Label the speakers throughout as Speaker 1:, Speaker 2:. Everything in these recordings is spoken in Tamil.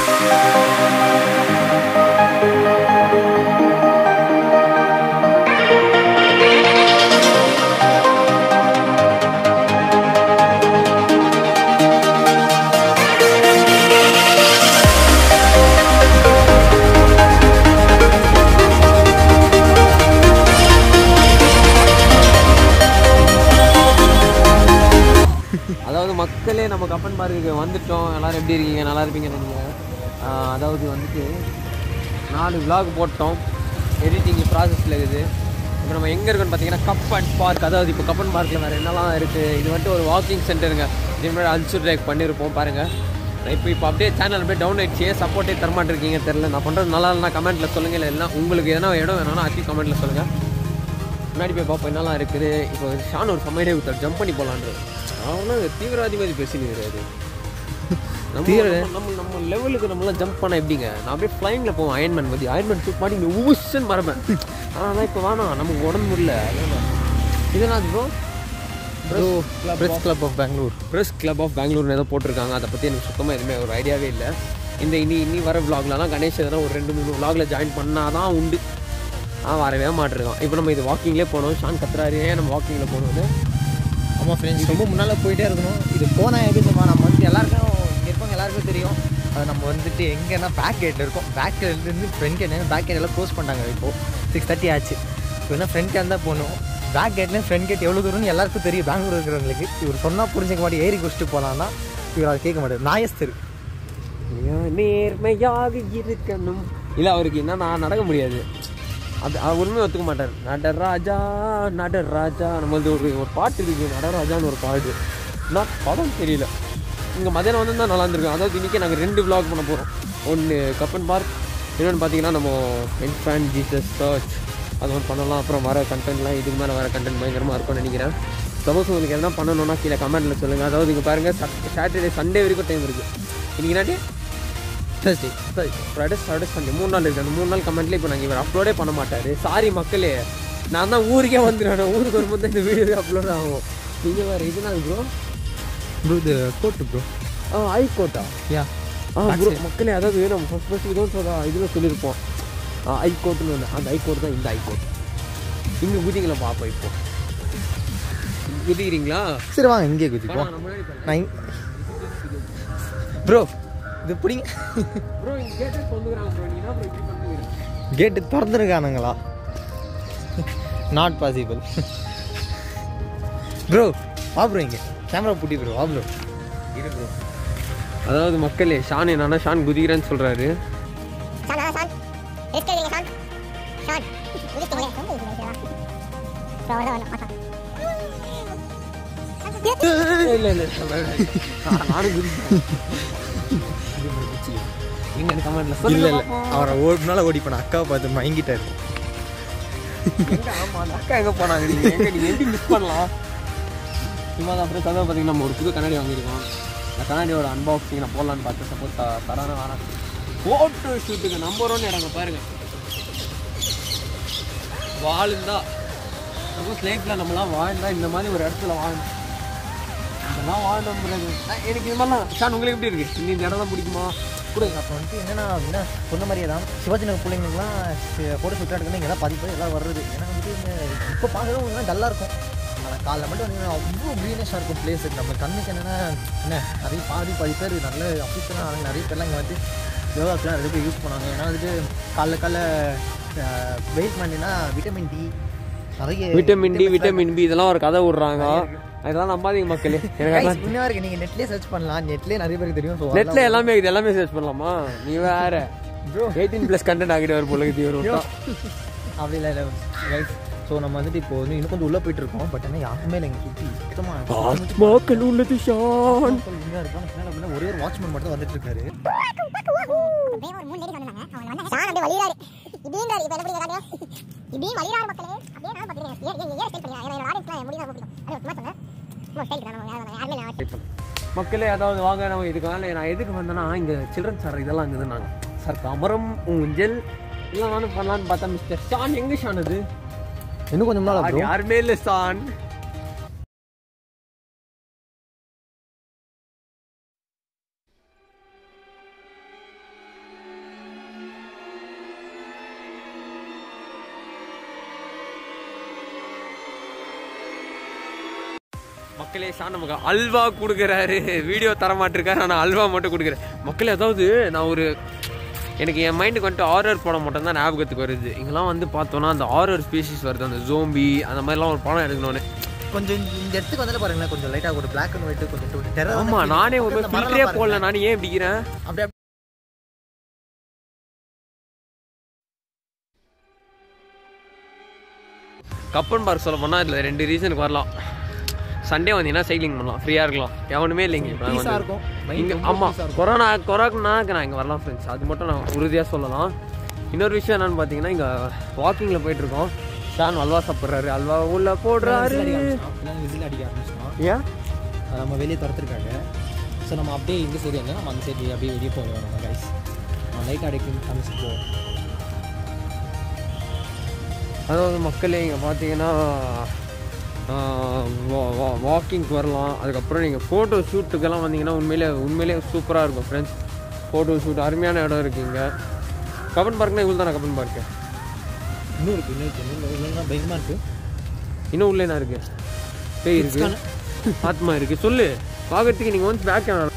Speaker 1: அதாவது மக்களே நம்ம கப்பன் பார்க்குக்கு வந்துட்டோம் எல்லாரும் எப்படி இருக்கீங்க நல்லா இருப்பீங்கன்னு நினைக்கிறேன் ஆஹ் அதாவது வந்துட்டு நாலு விலாக் போட்டோம் எடிட்டிங் ப்ராசஸில் இருக்குது இப்போ நம்ம எங்கே இருக்கோம்னு பார்த்தீங்கன்னா கப்பன் பார்க் அதாவது இப்போ கப்பன் பார்க்கில் வேறு என்னலாம் இருக்குது இது வந்துட்டு ஒரு வாக்கிங் சென்டருங்க இதே மாதிரி அல்சூர் ட்ரைக் பண்ணியிருப்போம் பாருங்கள் இப்போ இப்போ அப்படியே சேனல் அப்படியே டவுன் ஆயிடுச்சு சப்போர்ட்டே தரமாட்டிருக்கீங்க தெரில நான் பண்ணுறது நல்லா இல்லைனா கமெண்ட்டில் சொல்லுங்கள் இல்லை எல்லாம் உங்களுக்கு எதனா இடம் வேணும்னா அத்தி கமெண்ட்டில் சொல்லுங்கள் முன்னாடி போய் பார்ப்போம் என்னலாம் இருக்குது இப்போ ஷான் ஒரு சமையலே விட்டார் ஜம்ப் பண்ணி போகலான்றது அவனும் தீவிரவாதி மாதிரி பேசினுக்கிறாரு நம்ம நம்ம- நம்ம நம்ம லெவலுக்கு நம்மளாம் ஜம்ப் பண்ண எப்படிங்க நான் அப்படியே ஃப்ளைங்கில் போவோம் அயன்மேன் பற்றி அயன்மேன் ஷூட் பண்ணி இங்கே ஊசன் மரபேன் ஆனால் அதான் இப்போ வேணாம் நமக்கு உடம்பு முடியல இதனால் bro
Speaker 2: press club of Bangalore
Speaker 1: press club of பெங்களூர்னு ஏதோ போட்டிருக்காங்க அதை பற்றி எனக்கு சுத்தமாக எதுவுமே ஒரு ஐடியாவே இல்லை இந்த இனி இனி வர vlogலலாம் கணேஷ் எதனா ஒரு ரெண்டு மூணு vlogல ஜாயின் பண்ணால் தான் உண்டு ஆ வரவே மாட்டிருக்கான் இப்போ நம்ம இது வாக்கிங்லேயே போனோம் ஷான் கத்துறாரு ஏன் நம்ம வாக்கிங்கில் போகணும்னு
Speaker 2: ஆமாம் ஃப்ரெண்ட்ஸ் ரொம்ப முன்னால் போயிட்டே இருக்கணும் இது போனால் எப்படி தெரியுமா நம்ம வந்து எல்லாருக்கும் இங்கே இருக்கவங்க எல்லாருக்கும் தெரியும் அது நம்ம வந்துட்டு எங்கன்னா பேக் கேட்டில் இருக்கோம் பேக் கேட்லேருந்து ஃப்ரண்ட் கேட் பேக் கேட் எல்லாம் க்ளோஸ் பண்ணிட்டாங்க இப்போது சிக்ஸ் தேர்ட்டி ஆச்சு இப்போ என்ன ஃப்ரண்ட் கேட் தான் போகணும் பேக் கேட்லேயும் ஃப்ரண்ட் கேட் எவ்வளோ தூரம்னு எல்லாருக்கும் தெரியும் பெங்களூர் இருக்கிறவங்களுக்கு இவர் சொன்னால் புரிஞ்சிக்க மாட்டேன் ஏறி குடிச்சிட்டு போகலான்னா இவர் அதை கேட்க மாட்டார் நாயஸ்தர்
Speaker 1: நேர்மையாக இருக்கணும் இல்லை அவருக்கு என்னன்னா நடக்க முடியாது அது அவர் உண்மையை ஒத்துக்க மாட்டார் நடராஜா நடராஜா நம்மளது ஒரு ஒரு பாட்டு இருக்கு நடராஜான்னு ஒரு பாட்டு நான் படம் தெரியல இங்கே மதியானம் வந்து தான் நல்லா இருந்திருக்கும் அதாவது இன்றைக்கி நாங்கள் ரெண்டு vlog பண்ண போகிறோம் ஒன்று கப்பன் பார்க் இன்னொன்று பார்த்தீங்கன்னா நம்ம இன்ஃபேன் ஜீசஸ் சர்ச் அது ஒன்று பண்ணலாம் அப்புறம் வர கண்டென்ட்லாம் இதுக்கு மேலே வர கண்டென்ட் பயங்கரமாக இருக்கும்னு நினைக்கிறேன் சப்போஸ் உங்களுக்கு எதனா பண்ணணும்னா கீழே கமெண்ட்டில் சொல்லுங்கள் அதாவது இங்கே பாருங்கள் சாட்டர்டே சண்டே வரைக்கும் டைம் இருக்குது இன்றைக்கி நாட்டி
Speaker 2: தேர்ஸ்டே
Speaker 1: சரி ஃப்ரைடே சாட்டர்டே சண்டே மூணு நாள் இருக்குது அந்த மூணு நாள் கமெண்ட்லேயே இப்போ நாங்கள் இவர் அப்லோடே பண்ண மாட்டார் சாரி மக்களே நான் தான் ஊருக்கே வந்துடுவேன் ஊருக்கு வரும்போது தான் இந்த வீடியோ அப்லோட் ஆகும் நீங்கள் வேறு இதுனா ப்ரோ
Speaker 2: ப்ரோ இது கோட்டு ப்ரோ
Speaker 1: ஆ ஐகோட்டா
Speaker 2: யா
Speaker 1: ஆ ப்ரோ மக்களே அதாவது நம்ம ஃபஸ்ட் ஃபஸ்ட் இதுவும் சொல்ல இதில் சொல்லியிருப்போம் ஆ ஐகோட்டுன்னு ஒன்று அந்த ஐகோட் தான் இந்த ஐகோட் இங்கே குதிங்களா பார்ப்போம் இப்போ குதிக்கிறீங்களா
Speaker 2: சரி வாங்க இங்கே குதிப்போம்
Speaker 1: நான் முன்னாடி
Speaker 2: நான் ப்ரோ இது பிடிங்க
Speaker 1: ப்ரோ இங்கே கேட்டே சொல்லுகிறாங்க ப்ரோ நீ என்ன ப்ரோ இப்படி பண்ணுவீங்க
Speaker 2: கேட்டு திறந்துருக்கானுங்களா நாட் பாசிபிள் ப்ரோ வா ப்ரோ இங்கே கேமரா பூட்டி ப்ரோ வா ப்ரோ
Speaker 1: இரு ப்ரோ அதாவது மக்களே ஷான் என்னன்னா ஷான் குதிக்கிறேன்னு சொல்கிறாரு
Speaker 3: ஷான் ஆ ஷான் ரிஸ்க் எடுங்க ஷான் ஷான் ரிஸ்க் எடுங்க ரொம்ப ரிஸ்க் எடுங்க ப்ரோ வரல வரல மாட்டான்
Speaker 1: இல்லை இல்லை நானும் குதிக்கிறேன் எங்க கமெண்ட்ல
Speaker 2: இல்லை
Speaker 1: சொல்லுங்க
Speaker 2: இல்லை அவரை ஓடினால ஓடி போன அக்காவை பார்த்து மயங்கிட்டாரு
Speaker 1: எங்க ஆமா அந்த அக்கா எங்க போனாங்க நீங்க எங்க நீங்க எப்படி மிஸ் பண்ணலாம் சும்மா தான் அப்புறம் சதவீதம் பார்த்தீங்கன்னா நம்ம ஒரு புது கண்ணாடி வாங்கியிருக்கோம் அந்த கண்ணாடியோட அன்பாக்சிங் நான் போடலான்னு பார்த்து சப்போஸ் தரான வேணாம் ஃபோட்டோ ஷூட்டுக்கு நம்பர் ஒன் இடங்க பாருங்க வாழ்ந்தா சப்போஸ் லைஃப்பில் நம்மளாம் வாழ்ந்தா இந்த மாதிரி ஒரு இடத்துல வாழணும் இதெல்லாம் வாழணும் பிறகு அஹ் எனக்கு இது மாதிரிலாம் ஷான் உங்களுக்கு எப்படி இருக்கு இந்த இடம் தான் பிடிக்குமா
Speaker 2: கொடுங்க அப்போ வந்துட்டு என்னன்னா என்ன சொன்ன மாதிரியே தான் சிவாஜி நகர் பிள்ளைங்களுக்குலாம் ஃபோட்டோ ஷூட் எடுக்கணும் இங்கே தான் பாதி பேர் எல்லாம் வருது ஏன்னா வந்துட்டு இங்கே இப்போ பார்க்கறது உங்களுக்கு டல்லாக இருக்கும் ஆனால் காலைல மட்டும் வந்தீங்கன்னா அவ்வளோ க்ரீனஸாக இருக்கும் பிளேஸ் நம்ம கண்ணுக்கு என்னென்னா என்ன நிறைய பாதி பாதி பேர் நல்ல அஃபீஸராக நிறைய பேர்லாம் இங்கே வந்து யோகாக்கெலாம் நிறைய பேர் யூஸ் பண்ணாங்க ஏன்னா வந்துட்டு காலைல காலைல வெயிட் பண்ணினா விட்டமின் டி நிறைய
Speaker 1: விட்டமின் டி விட்டமின் பி இதெல்லாம் ஒரு கதை விடுறாங்க இதெல்லாம் நம்பாதீங்க மக்களே எனக்கு அதான்
Speaker 2: இன்னும் இருக்கு நீங்கள் நெட்லேயே சர்ச் பண்ணலாம் நெட்லேயே நிறைய பேருக்கு தெரியும் ஸோ
Speaker 1: நெட்ல எல்லாமே இது எல்லாமே சர்ச் பண்ணலாமா நீ வேற ப்ரோ எயிட்டீன் ப்ளஸ் கண்டென்ட் ஆகிட்டு வர போல இது ஒரு விட்டா.
Speaker 2: அப்படி இல்லை இல்லை ரைட் ஸோ நம்ம வந்துட்டு இப்போ வந்து இன்னும் கொஞ்சம் உள்ளே போயிட்டு இருக்கோம் பட் ஆனால் யாருமே இல்லை எங்கள் சுற்றி சுத்தமாக
Speaker 1: ஆத்மாக்கள் உள்ளது ஷான்
Speaker 2: இங்கே இருக்காங்க பின்னால அப்படின்னா ஒரே ஒரு வாட்ச்மேன் மட்டும் தான் வந்துட்டு இருக்காரு
Speaker 3: அப்படியே ஒரு மூணு லேடிஸ் வந்தாங்க அவங்க வந்தாங்க ஷான் அப்படியே வலிறாரு இப்படின்றாரு இப்போ என்ன பண்ணி காட்டியோ இப்படியும் வலிறாரு மக்களே அப்படியே நான் பார்த்துக்கிறேன் ஏன் ஏன் ஏன் ஸ்டைல் பண்ணியா என்னோட ஆடியன்ஸ்லாம் என் முடிதான் பிடிக்கும் அது சும்மா சொன்னேன் சும்மா ஸ்டைல் தான் நம்ம யாரும் யாருமே நான்
Speaker 1: மக்களே அதாவது வாங்க நம்ம இதுக்கு மேலே நான் எதுக்கு வந்தேன்னா இங்கே சில்ட்ரன் சார் இதெல்லாம் இருக்குது நாங்கள் சார் கமரம் ஊஞ்சல் எல்லாம் நானும் பண்ணலான்னு பார்த்தா மிஸ்டர் ஷான் எங்க ஷான் அது
Speaker 2: இன்னும் கொஞ்சம் நாள்
Speaker 1: அது யாருமே இல்லை ஷான் மக்களே ஷான் நமக்கு அல்வா கொடுக்குறாரு வீடியோ தர மாட்டிருக்காரு ஆனால் அல்வா மட்டும் கொடுக்குறாரு மக்களே அதாவது நான் ஒரு எனக்கு என் மைண்டுக்கு வந்துட்டு ஆரர் படம் மட்டும் தான் ஞாபகத்துக்கு வருது இங்கெல்லாம் வந்து பார்த்தோன்னா அந்த ஆரர் ஸ்பீசிஸ் வருது அந்த ஜோம்பி அந்த மாதிரிலாம் ஒரு படம் எடுக்கணும்னு
Speaker 2: கொஞ்சம் இந்த- இந்த இடத்துக்கு வந்தாலே பாருங்களேன் கொஞ்சம் லைட்டாக ஒரு பிளாக் அண்ட் ஒயிட் கொஞ்சம் டெரர்
Speaker 1: ஆமா நானே ஒரு ஃபில்டரே போடல நானே ஏன் இப்படிக்கிறேன்
Speaker 2: அப்படியே
Speaker 1: கப்பன் பார்க் சொல்ல போனால் இதில் ரெண்டு ரீசனுக்கு வரலாம் சண்டே வந்தீங்கன்னா சைக்கிளிங் பண்ணலாம் ஃப்ரீயாக இருக்கலாம் எவனுமே இல்லைங்க இப்ப
Speaker 2: பீஸாக
Speaker 1: வந்து.
Speaker 2: இருக்கும்
Speaker 1: இங்க
Speaker 2: மைண்ட்
Speaker 1: ஆமாம் கொரோனா கொரோனாக்கு நான் இங்கே வரலாம் ஃப்ரெண்ட்ஸ் அது மட்டும் நான் உறுதியாக சொல்லலாம் இன்னொரு விஷயம் என்னன்னு பார்த்தீங்கன்னா இங்கே வாக்கிங்கில் போயிட்டுருக்கோம் ஷான் அல்வா சாப்பிட்றாரு அல்வா உள்ள போடுறாரு
Speaker 2: விசில் அடிக்க ஆரம்பிச்சிட்டோம்
Speaker 1: ஏன்
Speaker 2: நம்ம வெளியே துரத்துருக்காங்க ஸோ நம்ம அப்படியே இந்த சைடு இல்லை நம்ம அந்த சைடு அப்படியே வெளியே போகிறோம் நம்ம கைஸ் லைட் அடிக்க காமிச்சிட்டு போவோம்
Speaker 1: அதாவது மக்களே இங்கே பார்த்தீங்கன்னா வாக்கிங்க்கு வரலாம் அதுக்கப்புறம் நீங்கள் ஃபோட்டோ ஷூட்டுக்கெல்லாம் வந்தீங்கன்னா உண்மையிலே உண்மையிலே சூப்பராக இருக்கும் ஃப்ரெண்ட்ஸ் ஃபோட்டோ ஷூட் அருமையான இடம் இருக்குது இங்கே கபன் பார்க்னா இவ்வளோ தானே கபன் பார்க்கு
Speaker 2: இன்னும் இருக்குது இன்னும் இருக்குது இன்னும் இன்னும் பயமாக இருக்குது
Speaker 1: இன்னும் உள்ளே என்ன இருக்குது பேய் இருக்கு ஆத்மா இருக்குது சொல்லு பார்க்கறதுக்கு நீங்கள் வந்து பேக் கேமரா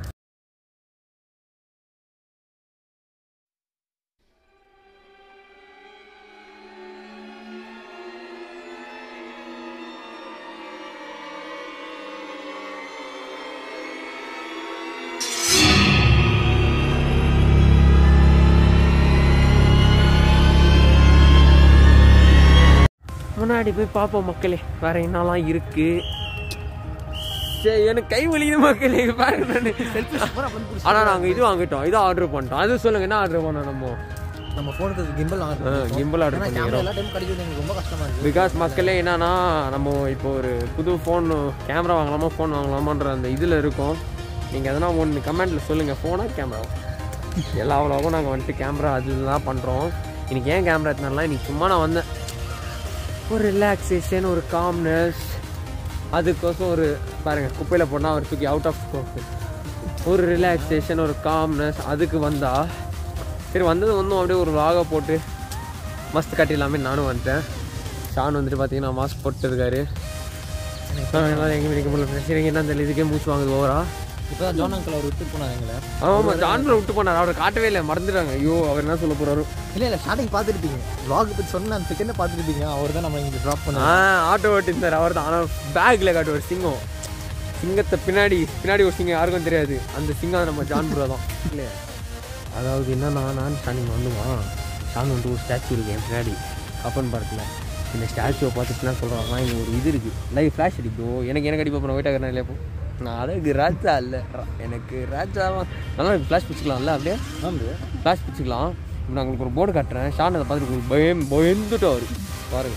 Speaker 1: முன்னாடி போய் பார்ப்போம் மக்களே வேற என்னலாம் இருக்கு சரி எனக்கு கை வலிக்குது மக்களே இங்க பாருங்க நானு. ஆனா நாங்க இது வாங்கிட்டோம் இது ஆர்டர் பண்ணிட்டோம் அது சொல்லுங்க என்ன ஆர்டர் பண்ணோம் நம்ம
Speaker 2: நம்ம ஃபோனுக்கு கிம்பிள்
Speaker 1: ஆ, gimbal order
Speaker 2: கேமரா
Speaker 1: பண்ணிக்கிறோம்.
Speaker 2: எல்லா டைம் கிடைக்கிறது எனக்கு ரொம்ப கஷ்டமாக இருக்குது
Speaker 1: பிகாஸ் மக்களே என்னன்னா நம்ம இப்போ ஒரு புது ஃபோன் கேமரா வாங்கலாமா ஃபோன் வாங்கலாமான்ற அந்த இதில் இருக்கோம் நீங்கள் எதனா ஒன்று கமெண்ட்டில் சொல்லுங்கள் ஃபோனா கேமரா எல்லா அவ்வளோவும் நாங்கள் வந்துட்டு கேமரா அது இதெல்லாம் பண்ணுறோம் இன்னைக்கு ஏன் கேமரா எடுத்தனால இன்னைக்கு சும்மா நான் வந்தேன் ஒரு ரிலாக்ஸேஷன் ஒரு காம்னஸ் அதுக்கோசம் ஒரு பாருங்கள் குப்பையில் போனால் அவர் தூக்கி அவுட் ஆஃப் ஸ்கோப் ஒரு ரிலாக்ஸேஷன் ஒரு காம்னஸ் அதுக்கு வந்தா சரி வந்தது ஒன்றும் அப்படியே ஒரு vlog-அ போட்டு மஸ்த் கட்டிடலாமே நானும் வந்துட்டேன் ஷான் வந்துட்டு பார்த்தீங்கன்னா மாஸ்க் போட்டு இருக்காரு எங்கே நிற்க முடியல சரி என்ன தெரியல இதுக்கே மூச்சு வாங்குது ஓவரா
Speaker 2: இப்போ தான் ஜான் அங்கிள் அவர் விட்டு போனாங்க எங்களை
Speaker 1: ஆமாம் ஜான்ல விட்டு போனார் அவரை காட்டவே இல்லை மறந்துட்டாங்க ஐயோ அவர் என்ன சொல்ல போறாரு
Speaker 2: இல்லை இல்லை ஸ்டார்டிங் பார்த்துருப்பீங்க vlog பற்றி சொன்ன அந்த செகண்டை பார்த்துருப்பீங்க அவர் தான் நம்ம இங்கே ட்ராப்
Speaker 1: ஆ
Speaker 2: பண்ணோம்
Speaker 1: ஆட்டோ ஓட்டிருந்தார் அவர் தான் ஆனால் பேக்கில் காட்டுவார் சிங்கம் சிங்கத்தை பின்னாடி பின்னாடி ஒரு சிங்கம் யாருக்கும் தெரியாது அந்த சிங்கம் நம்ம ஜான் ப்ரோ தான் இல்லையா அதாவது என்னன்னா நான் ஷானிங் வந்துவான் ஷான் வந்துட்டு ஒரு ஸ்டாச்சு இருக்கு என் பின்னாடி கப்பன் பார்க்கில் இந்த ஸ்டாச்சுவை பார்த்துட்டு என்ன சொல்கிறாங்கன்னா இங்கே ஒரு இது இருக்குது லைவ் ஃப்ளாஷ் அடிப்போ எனக்கு எனக்கு அடிப்பா நான் வெயிட்டாக இல்லையா இப்போ நான் அழகு ராஜா இல்லை எனக்கு ராஜாவா நல்லா ஃப்ளாஷ் பிடிச்சிக்கலாம்ல அப்படியே ஃப்ளாஷ் பிடிச்சிக்கலாம் இப்போ நான் உங்களுக்கு ஒரு போர்டு காட்டுறேன் ஷான் அதை பார்த்துட்டு உங்களுக்கு பயம் பயந்துட்டு அவர் பாருங்க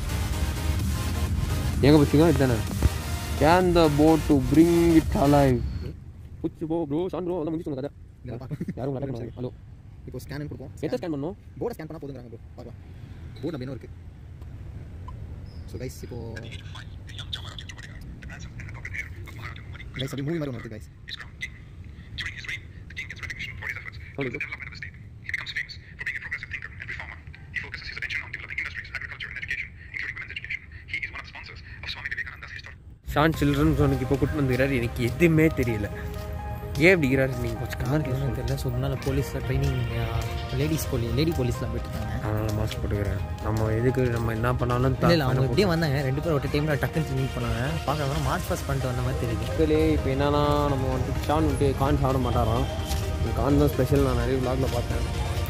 Speaker 1: எங்கே பிடிச்சிங்க இதுதானே can the boat to bring it alive புச்சு போ ப்ரோ ஷான் ப்ரோ அதான் முடிச்சு கதை யாரும் அட்டாக் பண்ணாங்க ஹலோ
Speaker 2: இப்போ ஸ்கேன் கொடுப்போம்
Speaker 1: எதை ஸ்கேன் பண்ணோம்
Speaker 2: போர்டை ஸ்கேன் பண்ணால் போதுங்கிறாங்க ப்ரோ பார்க்கலாம் போர்டு நம்ம என்ன இருக்குது ஸோ கைஸ் இப்போ கைஸ் அப்படி மூவி மாதிரி ஒன்று இருக்குது guys
Speaker 1: Hold it. Shaan children ஜோனுக்கு இப்போ கூட்டு வந்துக்கிறாரு எனக்கு எதுவுமே தெரியல ஏன் அப்படிங்கிறாரு நீங்கள் கொஞ்சம் காரணம்
Speaker 2: என்ன தெரியல ஸோ முன்னால் போலீஸில் ட்ரைனிங் லேடிஸ் போலீஸ் லேடி போலீஸ்லாம் போயிட்டு இருக்காங்க
Speaker 1: அதனால் மாஸ்க் போட்டுக்கிறேன் நம்ம எதுக்கு நம்ம என்ன பண்ணாலும்
Speaker 2: இல்லை இல்லை அவங்க இப்படியே வந்தாங்க ரெண்டு பேரும் ஒரு டைமில் டக்குன்னு மீட் பண்ணாங்க பார்க்குறாங்க மார்ச் பாஸ் பண்ணிட்டு வந்த மாதிரி தெரியுது
Speaker 1: மக்களே இப்போ என்னன்னா நம்ம வந்துட்டு ஷான் வந்துட்டு கான் சாப்பிட மாட்டாராம் இந்த கான் தான் ஸ்பெஷல் நான் நிறைய vlogல பார்த்தேன்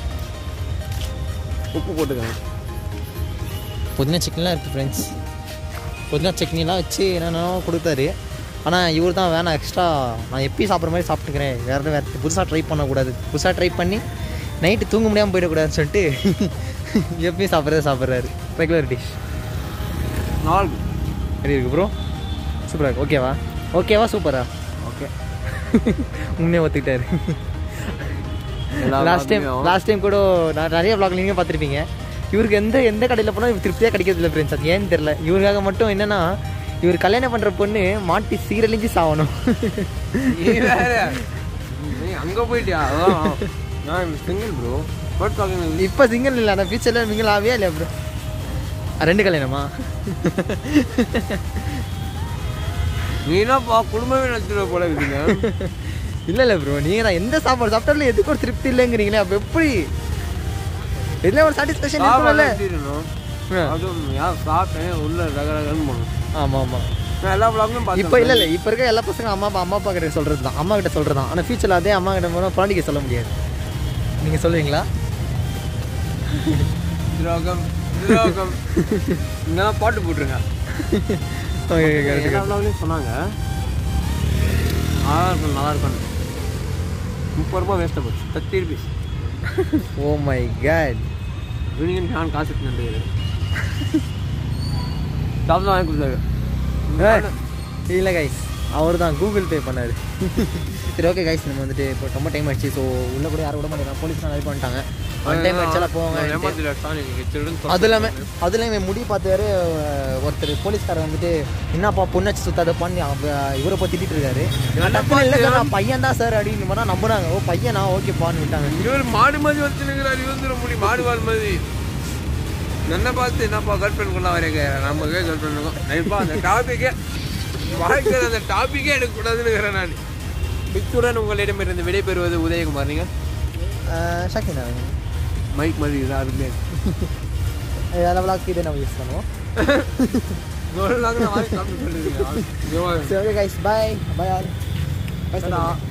Speaker 1: உப்பு போட்டுக்கேன்
Speaker 2: புதினா சிக்கன்லாம் இருக்குது ஃப்ரெண்ட்ஸ் புதினா சட்னிலாம் வச்சு என்னென்னோ கொடுத்தாரு ஆனால் இவர் தான் வேணாம் எக்ஸ்ட்ரா நான் எப்பயும் சாப்பிட்ற மாதிரி சாப்பிட்டுக்கிறேன் வேறு வேறு புதுசாக ட்ரை பண்ணக்கூடாது புதுசாக ட்ரை பண்ணி நைட்டு தூங்க முடியாமல் போயிடக்கூடாதுன்னு சொல்லிட்டு எப்பயும் சாப்பிட்றத சாப்பிட்றாரு ரெகுலர் டிஷ்
Speaker 1: நாள்
Speaker 2: எப்படி இருக்கு ப்ரோ சூப்பராக இருக்கு ஓகேவா ஓகேவா சூப்பரா
Speaker 1: ஓகே
Speaker 2: உண்மையாக ஒத்துக்கிட்டாரு
Speaker 1: எல்லா
Speaker 2: லாஸ்ட் டைம்
Speaker 1: vlogலயும்
Speaker 2: லாஸ்ட் டைம் கூட நான் நிறைய vlog நீங்க பார்த்துருப்பீங்க இவருக்கு எந்த எந்த கடையில் போனால் இவர் திருப்தியாக கிடைக்கிறது இல்லை ஃப்ரெண்ட்ஸ் அது ஏன்னு தெரில இவருக்காக மட்டும் என்னன்னா இவர் கல்யாணம் பண்ணுற பொண்ணு மாட்டி சீரழிஞ்சு சாவணும்
Speaker 1: நீ வேற நீ அங்கே போயிட்டியா அதான் நான் சிங்கிள் ப்ரோ பட் டாக்கிங்
Speaker 2: இப்போ சிங்கிள் இல்லை அந்த ஃபியூச்சரில் மிங்கிள் ஆவியா இல்லையா ப்ரோ ரெண்டு கல்யாணமா
Speaker 1: நீ என்னப்பா குடும்பமே நடத்துகிற போல இருக்கீங்க
Speaker 2: இல்லை இல்லை ப்ரோ நீங்கள் தான் எந்த சாப்பாடு சாப்பிட்டாலும் எதுக்கு ஒரு திருப்தி இல்லைங்கிறீங்களே அப்போ எப்படி இதில் ஒரு சாட்டிஸ்ஃபேக்ஷன் இருக்கும்ல
Speaker 1: சாப்பிடணும்
Speaker 2: ஆ.
Speaker 1: அதுவும் யார் சாப்பிட்டேன் உள்ள ரக ரகன்னு பண்ணும்
Speaker 2: ஆமாம் ஆமாம்
Speaker 1: நான் எல்லா vlog-ம் பார்த்தேன்
Speaker 2: இப்போ இல்லை இல்லை இப்போ இருக்க எல்லா பசங்க அம்மா அப்பா அம்மா அப்பா கிட்ட சொல்கிறது தான் அம்மா கிட்ட சொல்கிறது தான் ஆனால் ஃபியூச்சரில் அதே அம்மா கிட்ட போனால் குழந்தைக்கு சொல்ல முடியாது நீங்கள் சொல்லுவீங்களா
Speaker 1: துரோகம் துரோகம் இங்கெல்லாம் பாட்டு போட்டுருங்க
Speaker 2: ஓகே கரெக்ட்
Speaker 1: எல்லா vlog-லயும் சொன்னாங்க நல்லா இருக்கும் நல்லா இருக்கும் முப்பது ரூபா வேஸ்ட்டாக போச்சு thirty rupees
Speaker 2: oh my god
Speaker 1: union fan காசு நன்றி டாப் தான் வாங்கி கொடுத்தாரு
Speaker 2: இல்லை கைஸ் அவர் தான் கூகுள் பே பண்ணார் சரி ஓகே கைஸ் நம்ம வந்துட்டு இப்போ ரொம்ப டைம் ஆயிடுச்சு ஸோ உள்ளே கூட யாரும் விட மாட்டேங்கிறாங்க போலீஸ் நிறைய பண்ணிட்டாங்க ஒன் டைம் ஆயிடுச்சால போவாங்க அது இல்லாமல் அது இல்லாமல் இவன் முடி பார்த்தாரு ஒருத்தர் போலீஸ்காரர் வந்துட்டு என்னப்பா பொண்ணாச்சு சுத்தாத பண்ணி இவரை போய் திட்டிட்டு இருக்காரு நான் டக்குனு இல்லை சார் நான் பையன் தான் சார் அப்படின்னு மட்டும் நம்புறாங்க ஓ பையனா ஓகேப்பான்னு விட்டாங்க
Speaker 1: இவர் மாடு மாதிரி வச்சுருக்கிறார் இவந்துட முடியும் மாடு வால் மாதிரி என்ன பார்த்து என்னப்பா கேர்ள் ஃப்ரெண்ட் கொள்ள வரேங்க நமக்கே கேர்ள் ஃப்ரெண்டுக்கும் நைப்பா அந்த டாபிக்கே வாழ்க்கையில் அந்த டாபிக்கே எடுக்கக்கூடாதுன்னு நான் பிக்சுடன் உங்களிடமிருந்து விடைபெறுவது உதயகுமார் நீங்கள்
Speaker 2: ஷாக்கினா
Speaker 1: மைக் மாதிரி இதாக இருக்குல்லே
Speaker 2: லெவலாக்கு இதை நம்ம யூஸ் பண்ணுவோம்
Speaker 1: நான் வாங்கி சாப்பிட்டு சொல்லிருக்கேன்
Speaker 2: சரி okay guys bye bye all
Speaker 1: Bye.